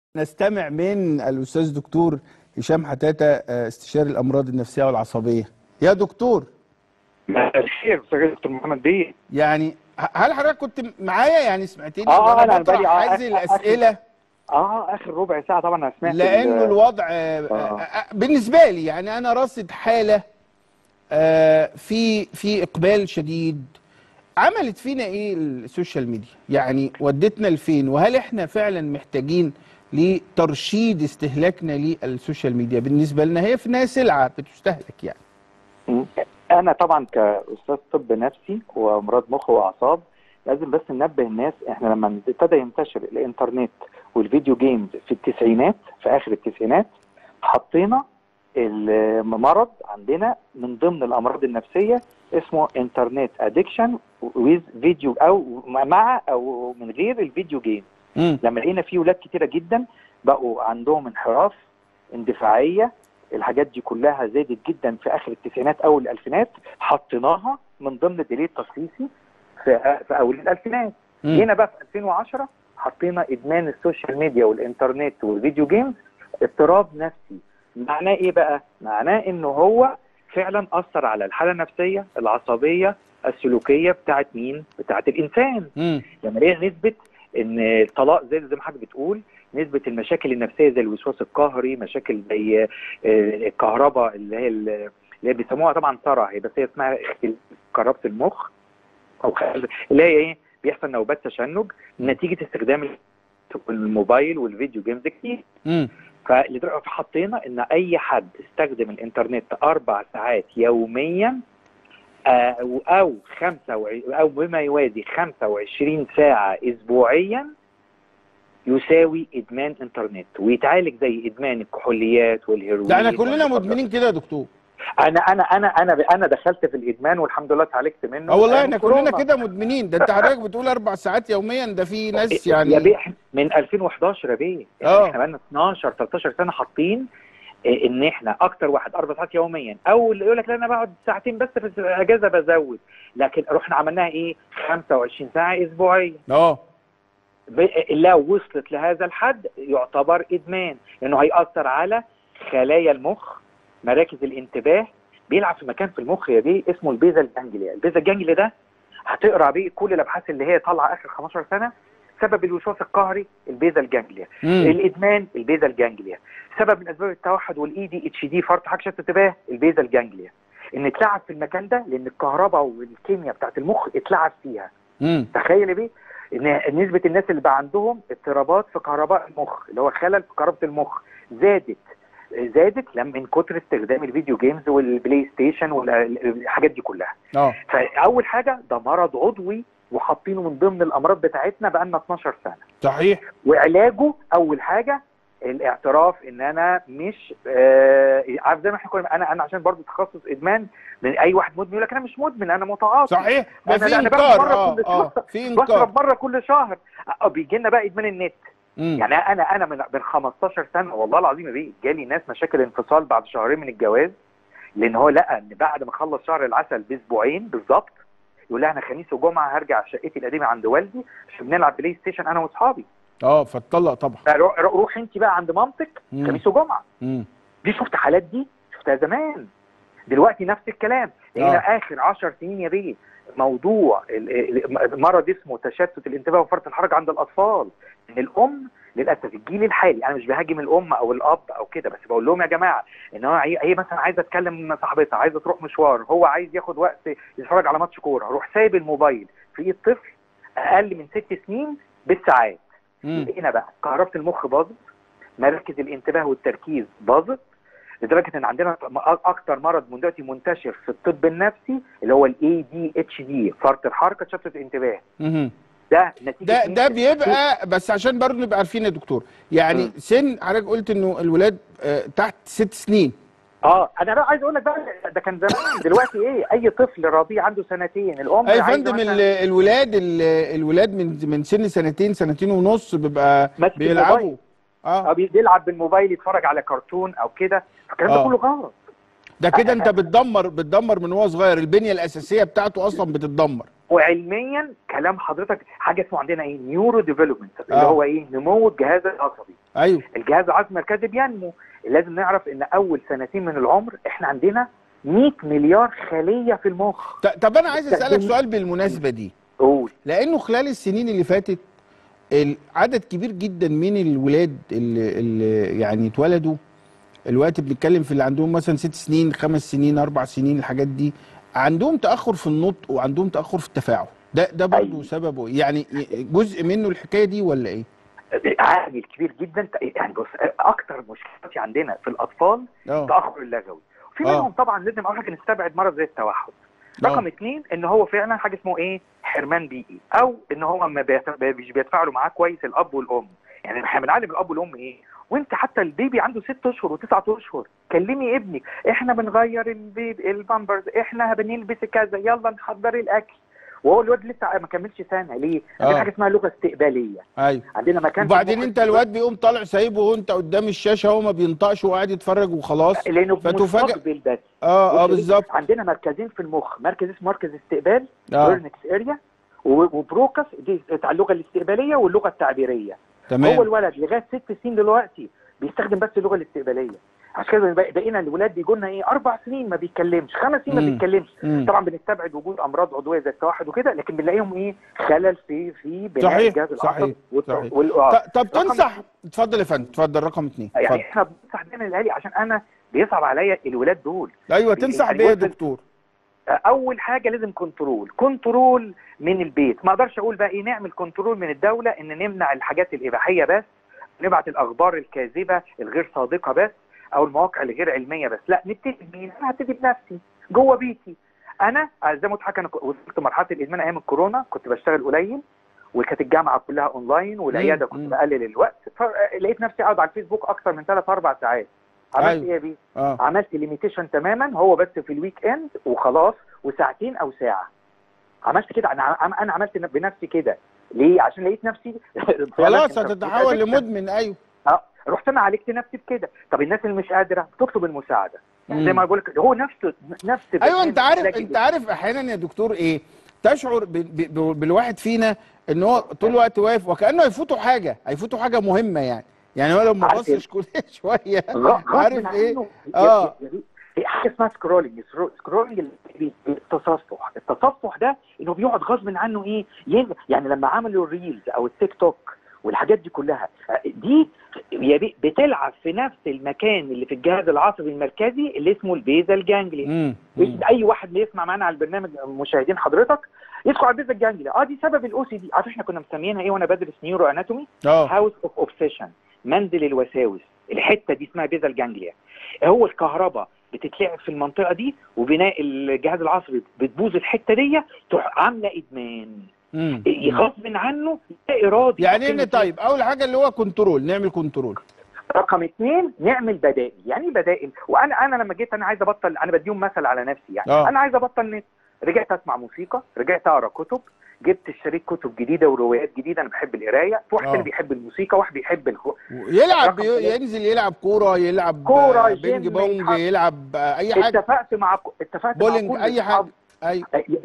نستمع من الاستاذ دكتور هشام حتاته آه، استشاري الامراض النفسيه والعصبيه يا دكتور مساء الخير استاذ دكتور محمد بيه يعني ه- هل حضرتك كنت معايا يعني سمعتني آه، وانا أنا بطرح بالي- آه، هذه آه، الاسئله اه اخر ربع ساعه طبعا انا سمعت لانه ال- الوضع آه، آه. آه، بالنسبه لي يعني انا راصد حاله آه، في في اقبال شديد عملت فينا ايه السوشيال ميديا يعني ودتنا لفين وهل احنا فعلا محتاجين لترشيد استهلاكنا للسوشيال ميديا بالنسبه لنا هي في النهايه سلعه بتستهلك يعني م. انا طبعا كاستاذ طب نفسي وامراض مخ واعصاب لازم بس ننبه الناس احنا لما ابتدى ينتشر الانترنت والفيديو جيمز في التسعينات في اخر التسعينات حطينا المرض عندنا من ضمن الامراض النفسيه اسمه انترنت ادكشن ويز فيديو او مع او من غير الفيديو جيم امم لما لقينا في ولاد كتيره جدا بقوا عندهم انحراف اندفاعيه الحاجات دي كلها زادت جدا في اخر التسعينات اول الالفينات حطيناها من ضمن الدليل التشخيصي في في اول الالفينات جينا بقى في 2010 حطينا ادمان السوشيال ميديا والانترنت والفيديو جيمز اضطراب نفسي معناه ايه بقى معناه انه هو فعلا اثر على الحاله النفسيه العصبيه السلوكيه بتاعت مين بتاعت الانسان امم لما لقينا نسبه ان الطلاق زي زي ما حضرتك بتقول نسبه المشاكل النفسيه زي الوسواس القهري مشاكل زي آه، الكهرباء اللي هي ال- اللي هي بيسموها طبعا صرع هي بس هي اسمها كهرباء المخ او خ- اللي هي ايه بيحصل نوبات تشنج نتيجه استخدام الموبايل والفيديو جيمز كتير امم فلدرجه حطينا ان اي حد استخدم الانترنت اربع ساعات يوميا آه، او او خمسة وع- او بما يوازي 25 ساعه اسبوعيا يساوي ادمان انترنت ويتعالج زي ادمان الكحوليات والهيروين ده احنا كلنا والمخدرات. مدمنين كده يا دكتور انا انا انا انا انا دخلت في الادمان والحمد لله اتعالجت منه اه والله أيام احنا كلنا كورونا. كده مدمنين ده انت حضرتك بتقول اربع ساعات يوميا ده في ناس يا يعني بيه إحنا من 2011 يا بيه يعني آه. احنا بقالنا 12 13 سنه حاطين إيه، ان احنا اكتر واحد اربع ساعات يوميا او اللي يقول لك لا انا بقعد ساعتين بس في الاجازه بزود لكن رحنا عملناها ايه 25 ساعه اسبوعيا اه ب- لو وصلت لهذا الحد يعتبر ادمان لانه هيأثر على خلايا المخ مراكز الانتباه بيلعب في مكان في المخ يا بيه اسمه البيزا الجانجليا البيزا الجانجليا ده هتقرا بيه كل الابحاث اللي هي طالعه اخر 15 سنه سبب الوسواس القهري البيزا الجانجليا امم الادمان البيزا الجانجليا سبب من اسباب التوحد والاي دي اتش دي فرط حركه شتت انتباه البيزا الجانجليا ان اتلعب في المكان ده لان الكهرباء والكيمياء بتاعت المخ اتلعب فيها امم تخيل يا بيه ان نسبه الناس اللي بقى عندهم اضطرابات في كهرباء المخ اللي هو خلل في كهرباء المخ زادت زادت لما من كتر استخدام الفيديو جيمز والبلاي ستيشن والحاجات دي كلها اه فاول حاجه ده مرض عضوي وحاطينه من ضمن الامراض بتاعتنا بقالنا 12 سنه صحيح وعلاجه اول حاجه الاعتراف ان انا مش آه عارف زي ما احنا كنا انا انا عشان برضو تخصص ادمان من اي واحد مدمن يقول لك انا مش مدمن انا متعاطي صحيح ده أنا- في أنا باخد انكار مرة اه كل اه شهر. في انكار بشرب مره كل شهر أه بيجي لنا بقى ادمان النت مم. يعني انا انا من من 15 سنه والله العظيم يا بيه جالي ناس مشاكل انفصال بعد شهرين من الجواز لان هو لقى ان بعد ما خلص شهر العسل باسبوعين بالظبط يقول لها انا خميس وجمعه هرجع شقتي القديمه عند والدي عشان بنلعب بلاي ستيشن انا واصحابي اه فاتطلق طبعا فروح روح انت بقى عند مامتك مم. خميس وجمعه مم. دي شفت حالات دي شفتها زمان دلوقتي نفس الكلام لقينا آه. اخر 10 سنين يا بيه موضوع ال- ال- مرض اسمه تشتت الانتباه وفرط الحركه عند الاطفال ان الام للاسف الجيل الحالي انا مش بهاجم الام او الاب او كده بس بقول لهم يا جماعه ان هو هي هي مثلا عايزه تكلم مع صاحبتها عايزه تروح مشوار هو عايز ياخد وقت يتفرج على ماتش كوره روح سايب الموبايل في ايد طفل اقل من ست سنين بالساعات مم. لقينا بقى كهربة المخ باظت مراكز الانتباه والتركيز باظت لدرجه ان عندنا اكتر مرض من دلوقتي منتشر في الطب النفسي اللي هو الاي دي اتش دي فرط الحركه تشتت الانتباه مم. ده نتيجه ده مين؟ ده بيبقى بس عشان برضه نبقى عارفين يا دكتور يعني مم. سن حضرتك قلت انه الولاد آه، تحت ست سنين اه انا بقى عايز اقول لك بقى ده كان زمان دلوقتي ايه اي طفل رضيع عنده سنتين الام اي يا عايزة فندم مثلاً ال- الولاد ال- الولاد من من سن سنتين سنتين ونص بيبقى ماسك بيلعبوا الموبايل. اه آه، بيلعب بالموبايل يتفرج على كرتون او كده الكلام ده آه. كله غلط ده كده انت بتدمر بتدمر من وهو صغير البنيه الاساسيه بتاعته اصلا بتتدمر وعلميا كلام حضرتك حاجه اسمه عندنا ايه نيورو ديفلوبمنت اللي آه. هو ايه نمو الجهاز العصبي ايوه الجهاز العصبي المركزي بينمو لازم نعرف ان اول سنتين من العمر احنا عندنا 100 مليار خليه في المخ ط- طب انا عايز اسالك بتستخدم- سؤال بالمناسبه دي قول لانه خلال السنين اللي فاتت ال- عدد كبير جدا من الولاد اللي, اللي يعني اتولدوا الوقت بنتكلم في اللي عندهم مثلا ست سنين خمس سنين اربع سنين الحاجات دي عندهم تاخر في النطق وعندهم تاخر في التفاعل ده ده برضه أيوة. سببه إيه؟ يعني جزء منه الحكايه دي ولا ايه؟ عامل كبير جدا يعني بص اكتر مشكلتي عندنا في الاطفال اه التاخر اللغوي في آه. منهم طبعا لازم اول حاجه نستبعد مرض زي التوحد آه. رقم اثنين ان هو فعلا حاجه اسمه ايه حرمان بيئي او ان هو ما بيت- مش بيتفاعلوا معاه كويس الاب والام يعني احنا بنعلم الاب والام ايه وانت حتى البيبي عنده ست اشهر وتسعة اشهر كلمي ابنك احنا بنغير البيبي البامبرز احنا بنلبس كذا يلا نحضر الاكل وهو الواد لسه ما كملش سنه ليه؟ عندنا آه. حاجه اسمها لغه استقباليه ايوه عندنا مكان في وبعدين المخ انت الواد بيقوم طالع سايبه وانت قدام الشاشه هو ما بينطقش وقاعد يتفرج وخلاص لانه فتفاجأ- مستقبل بس اه اه بص، بالظبط عندنا مركزين في المخ مركز اسمه مركز استقبال اه بيرنكس اريا وبروكس دي بتاع اللغه الاستقباليه واللغه التعبيريه هو تمام الولد لغايه ست سنين دلوقتي بيستخدم بس اللغه الاستقباليه عشان كده بق- بقينا الولاد بيجوا لنا ايه اربع سنين ما بيتكلمش خمس سنين ما مم. بيتكلمش مم. طبعا بنستبعد وجود امراض عضويه زي التوحد وكده لكن بنلاقيهم ايه خلل في في بناء صحيح، الجهاز صحيح، العصبي والت- صحيح. وال- آه. ط- طب رقم تنصح اتفضل يا فندم اتفضل رقم اثنين يعني اتفضل احنا بننصح دايما الاهالي عشان انا بيصعب عليا الولاد دول ايوه تنصح يعني بيه يا وصل- دكتور اول حاجه لازم كنترول كنترول من البيت ما اقدرش اقول بقى ايه نعمل كنترول من الدوله ان نمنع الحاجات الاباحيه بس نبعت الاخبار الكاذبه الغير صادقه بس او المواقع الغير علميه بس لا نبتدي بمين انا هبتدي بنفسي جوه بيتي انا زي ما قلت لحضرتك انا ك- وصلت مرحله الادمان ايام الكورونا كنت بشتغل قليل وكانت الجامعه كلها اونلاين والعياده مم. كنت بقلل الوقت فلقيت نفسي اقعد على الفيسبوك اكتر من ثلاث اربع ساعات عملت أيوة. ايه يا بيه؟ اه عملت ليميتيشن تماما هو بس في الويك اند وخلاص وساعتين او ساعه عملت كده انا عم- انا عملت بنفسي كده ليه عشان لقيت نفسي خلاص فعلاً هتتحول addiction. لمدمن ايوه اه رحت انا عالجت نفسي بكده طب الناس اللي مش قادره بتطلب المساعده يعني زي مم. ما بقول لك هو نفس نفس ايوه برنامج انت عارف علاجي انت عارف احيانا يا دكتور ايه تشعر ب- ب- ب- بالواحد فينا ان هو طول الوقت واقف وكانه هيفوته حاجه هيفوته حاجه مهمه يعني يعني هو لو ما عارف بصش كل شويه غ- غصب عارف ايه عنه. اه. يا- يا- في حاجه اسمها سكرولنج سكرولنج التصفح التصفح ده انه بيقعد غصب عنه ايه ين- يعني لما عملوا الريلز او التيك توك والحاجات دي كلها دي يا بي- بتلعب في نفس المكان اللي في الجهاز العصبي المركزي اللي اسمه البيزل جانجلي مم. مم. اي واحد اللي يسمع معانا على البرنامج مشاهدين حضرتك يدخل على البيزل جانجلي اه دي سبب الاو سي دي عارف احنا كنا مسمينها ايه وانا بدرس نيورو اناتومي اه هاوس اوف اوبسيشن منزل الوساوس الحته دي اسمها بيزل جانجليا هو الكهرباء بتتلعب في المنطقه دي وبناء الجهاز العصبي بتبوظ الحته دي تروح عامله ادمان مم. غصب عنه لا ارادي يعني ايه طيب اول حاجه اللي هو كنترول نعمل كنترول رقم اثنين نعمل بدائل يعني ايه بدائل وانا انا لما جيت انا عايز ابطل انا بديهم مثل على نفسي يعني آه. انا عايز ابطل نت رجعت اسمع موسيقى رجعت اقرا كتب جبت اشتريت كتب جديده وروايات جديده انا بحب القرايه في واحد آه. تاني بيحب الموسيقى واحد بيحب الخ... يلعب رقم بي- ثلاثة. ينزل يلعب كوره يلعب كورة، آه، بينج جيم، بونج يلعب. يلعب آه، اي حاجه اتفقت مع اتفقت بولينج مع كل اي حاجه أصحابي. ايوه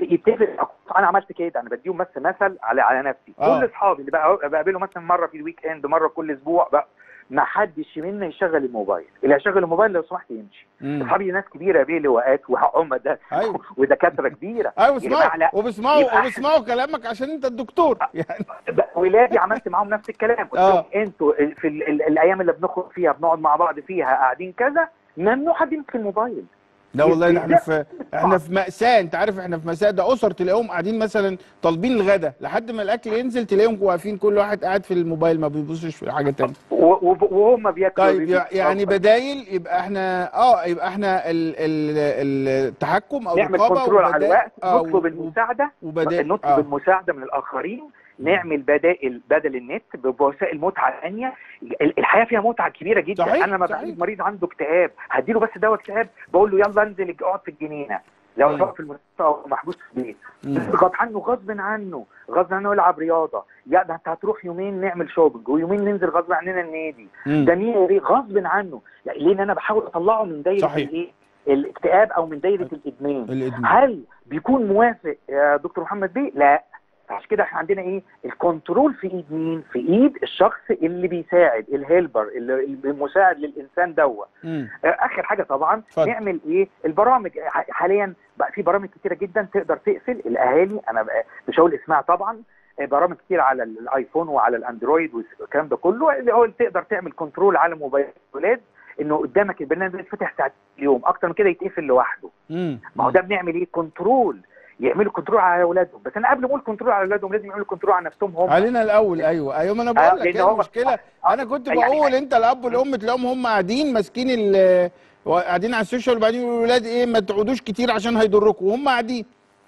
يتفق انا عملت كده انا بديهم بس مثل على على نفسي آه. كل اصحابي اللي بقى بقابله مثلا مره في الويك اند مره كل اسبوع بقى ما حدش منا يشغل الموبايل اللي هيشغل الموبايل لو سمحت يمشي مم. اصحابي ناس كبيره بيه لواءات وعمدة أيوة. ودكاتره كبيره ايوه يا جماعة لا. بيسمعوا وبيسمعوا يبقى- وبيسمعوا كلامك عشان انت الدكتور يعني بقى ولادي عملت معاهم نفس الكلام قلت آه. لهم انتوا في ال ال الايام اللي بنخرج فيها بنقعد مع بعض فيها قاعدين كذا ممنوع حد يمسك الموبايل لا والله ده احنا لا. في احنا في مأساة انت عارف احنا في مأساة ده اسر تلاقيهم قاعدين مثلا طالبين الغدا لحد ما الاكل ينزل تلاقيهم واقفين كل واحد قاعد في الموبايل ما بيبصش في حاجه تانية و- و- وهم بياكلوا طيب بيبقوا- يع- يعني بدايل يبقى احنا اه يبقى احنا ال ال التحكم او نعمل الرقابه كنترول على وبدائل- الوقت آه، نطلب و- المساعده وبدائل نطلب اه المساعده من الاخرين نعمل بدائل بدل النت بوسائل متعه ثانيه ال- الحياه فيها متعه كبيره جدا صحيح، انا لما صحيح. بعالج مريض عنده اكتئاب هديله بس دواء اكتئاب بقول له يلا انزل اقعد في الجنينه لو مم. سواء في المستشفى او محبوس في البيت مم. غصب عنه غصب عنه غصب عنه يلعب رياضه يا ده انت هتروح يومين نعمل شوبنج ويومين ننزل غصب عننا النادي مم. ده مين ليه غصب عنه يعني لان انا بحاول اطلعه من دايره صحيح. الايه الاكتئاب او من دايره الادمان الادمان هل بيكون موافق يا دكتور محمد بيه؟ لا عشان كده احنا عندنا ايه الكنترول في ايد مين في ايد الشخص اللي بيساعد الهيلبر اللي المساعد للانسان دوت مم. اخر حاجه طبعا اتفضل. نعمل ايه البرامج ح- حاليا بقى في برامج كتيره جدا تقدر تقفل الاهالي انا بقى مش هقول اسمها طبعا آه، برامج كتير على الايفون وعلى الاندرويد والكلام ده كله اللي هو تقدر تعمل كنترول على موبايل الولاد انه قدامك البرنامج ده يتفتح ساعتين في اليوم اكتر من كده يتقفل لوحده مم. ما هو ده بنعمل ايه كنترول يعملوا كنترول على اولادهم بس انا قبل ما اقول كنترول على اولادهم لازم يعملوا كنترول على نفسهم هم علينا الاول ايوه ايوه ما انا بقول لك لأن ايه هو- المشكله انا كنت يعني- بقول انت الاب والام تلاقيهم هم قاعدين ماسكين ال قاعدين على السوشيال وبعدين يقولوا للولاد ايه ما تقعدوش كتير عشان هيضركم وهم قاعدين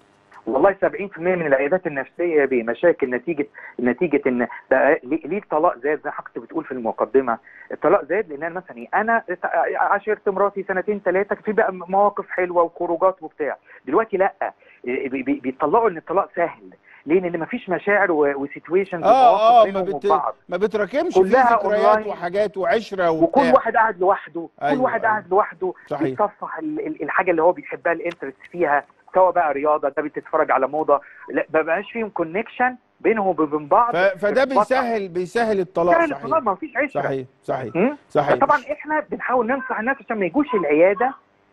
والله 70% من العيادات النفسيه بمشاكل نتيجه نتيجه ان ده ليه ليه الطلاق زاد زي حضرتك بتقول في المقدمه الطلاق زاد لان أنا مثلا إيه؟ انا عاشرت مراتي سنتين ثلاثه في بقى مواقف حلوه وخروجات وبتاع دلوقتي لا بي- بي- بيطلعوا ان الطلاق سهل ليه لان مفيش مشاعر وسيتويشنز اه اه ما, بينهم بت... وبين بعض ما بتراكمش في كلها ذكريات أونلاين. وحاجات وعشره وكل وبتاع واحد قاعد لوحده كل أيوة، واحد أيوة. قاعد لوحده صحيح. بيتصفح ال- ال- الحاجه اللي هو بيحبها الانترست فيها سواء بقى رياضه ده بتتفرج على موضه لا ما بقاش فيهم كونكشن بينهم وبين بعض ف... فده ارتباط- بيسهل بيسهل الطلاق سهل صحيح الطلاق ما فيش عشره صحيح صحيح م? صحيح طبعا احنا بنحاول ننصح الناس عشان ما يجوش العياده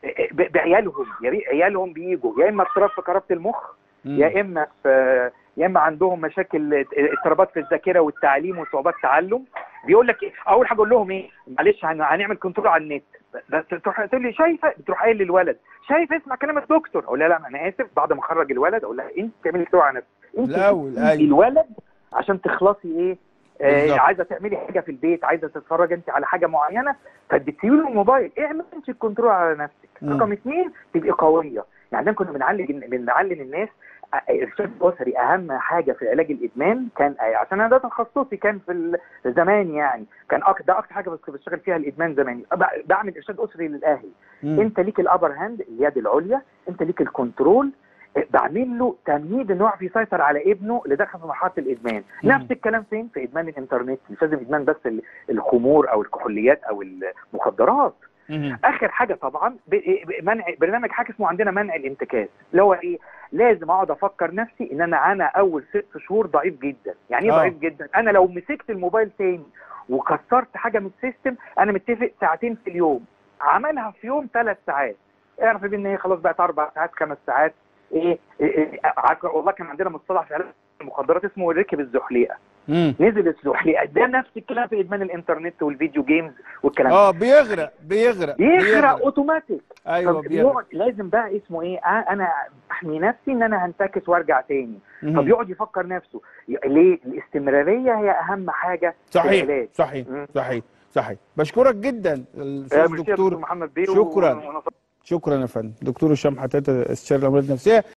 ب- بعيالهم يا ريت عيالهم بيجوا يا اما اضطراب في كهربه المخ مم. يا اما في يا اما عندهم مشاكل اضطرابات في الذاكره والتعليم وصعوبات تعلم بيقول لك إيه؟ اول حاجه اقول لهم ايه معلش هن- هنعمل كنترول على النت بس تروح تقول لي شايفه بتروح قايل للولد شايف اسمع كلام الدكتور اقول لها لا انا اسف بعد ما اخرج الولد اقول لها انت تعملي كنترول على نفسك انت الأول، تدي أيوة. الولد عشان تخلصي ايه آه بالظبط. عايزه تعملي حاجه في البيت عايزه تتفرج انت على حاجه معينه فاديتي له الموبايل اعمل انت الكنترول على نفسك مم. رقم اثنين تبقي قويه يعني ده كنا بنعلم بنعلم الناس الارشاد الاسري اهم حاجه في علاج الادمان كان عشان انا ده تخصصي كان في ال- زمان يعني كان أك... ده اكتر حاجه بس بشتغل فيها الادمان زمان ب- بعمل ارشاد اسري للاهل مم. انت ليك الابر هاند اليد العليا انت ليك الكنترول إيه، بعمل له تمهيد انه يعرف يسيطر على ابنه اللي دخل في مرحله الادمان مم. نفس الكلام فين في ادمان الانترنت مش لازم ادمان بس ال- الخمور او الكحوليات او المخدرات مم. اخر حاجه طبعا ب- ب- منع برنامج حاجه اسمه عندنا منع الانتكاس اللي هو ايه لازم اقعد افكر نفسي ان انا انا اول ست شهور ضعيف جدا يعني ايه آه. ضعيف جدا انا لو مسكت الموبايل تاني وكسرت حاجه من السيستم انا متفق ساعتين في اليوم عملها في يوم ثلاث ساعات اعرف ان هي خلاص بقت اربع ساعات خمس ساعات ايه, إيه, إيه عارف والله كان عندنا مصطلح في علاج المخدرات اسمه ركب الزحليقه مم. نزل الزحليقه ده نفس الكلام في ادمان الانترنت والفيديو جيمز والكلام ده اه بيغرق بيغرق يغرق اوتوماتيك ايوه طب بيغرق يقعد لازم بقى اسمه ايه آه انا احمي نفسي ان انا هنتكس وارجع تاني مم. طب يقعد يفكر نفسه ي- ليه الاستمراريه هي اهم حاجه في صحيح العلاج صحيح مم. صحيح صحيح بشكرك جدا آه، الاستاذ ميرسي يا دكتور محمد بيه شكراً. ونص- شكرا يا فندم دكتور هشام حتاته استشاري الامراض النفسيه